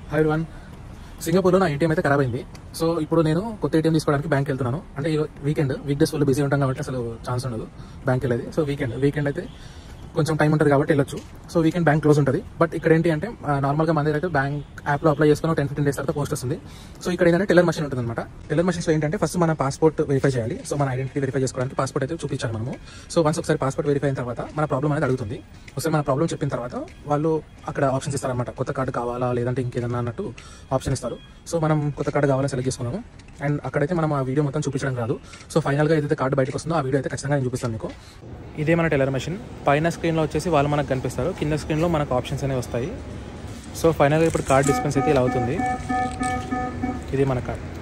high one సింగపూర్లో నా ATM అయితే ఖరాబ్ అయింది సో ఇప్పుడు నేను కొత్త ఏటీఎం తీసుకోవడానికి బ్యాంక్ వెళ్తున్నాను అంటే ఈ weekend weekdays full busy ఉంటాం కాబట్టి అసలు ఛాన్స్ ఉండదు బ్యాంక్ వెళ్ళేది సో వీకెండ్ వీకెండ్ అయితే కొంచెం టైం ఉంటుంది కాబట్టి వెళ్ళొచ్చు సో వీకెండ్ బ్యాంక్ క్లోజ్ ఉంటుంది బట్ ఇక్కడ ఏంటి అంటే నార్మల్గా మన దగ్గర అయితే బ్యాంక్ యాప్లో అప్లై చేసుకుని టెన్ ఫిఫ్టీన్ డేస్ తర్వాత పోస్ట్ వస్తుంది సో ఇక్కడ ఏంటంటే టెల్లర్ మషిన్ ఉంటుంది అనమాట టెల్లర్ మషిన్స్లో ఏంటంటే ఫస్ట్ మన పాస్పోర్ట్ వెరిఫై చేయాలి సో మన ఐడెంటిటీ వెరిఫై చేసుకోవడానికి పాస్పోర్ట్ అయితే చూపించాలి మనము సో వన్స్ ఒకసారి పాస్పోర్ట్ వెరిఫై అయిన తర్వాత మన ప్రాబ్లం అనేది అడుగుతుంది ఒకసారి మన ప్రాబ్లం చెప్పిన తర్వాత వాళ్ళు అక్కడ ఆప్షన్స్ ఇస్తారనమాట కొత్త కార్డు కావాలా లేదంటే ఇంకేదన్నా అన్నట్టు ఆప్షన్ ఇస్తారు సో మనం కొత్త కార్డు కావాలని సెలెక్ట్ చేసుకున్నాము అండ్ అక్కడైతే మనం ఆ వీడియో మొత్తం చూపించడం రాదు సో ఫైనల్గా ఏదైతే కార్డు బయటకు వస్తుందో ఆ వీడియో అయితే ఖచ్చితంగా నేను చూపిస్తాను మీకు ఇదే మన టెలర్ మెషిన్ పైన స్క్రీన్లో వచ్చేసి వాళ్ళు మనకు కనిపిస్తారు కింద స్క్రీన్లో మనకు ఆప్షన్స్ అనేవి వస్తాయి సో ఫైనల్గా ఇప్పుడు కార్డ్ డిస్పెన్స్ అయితే ఇలా అవుతుంది ఇది మన కార్డ్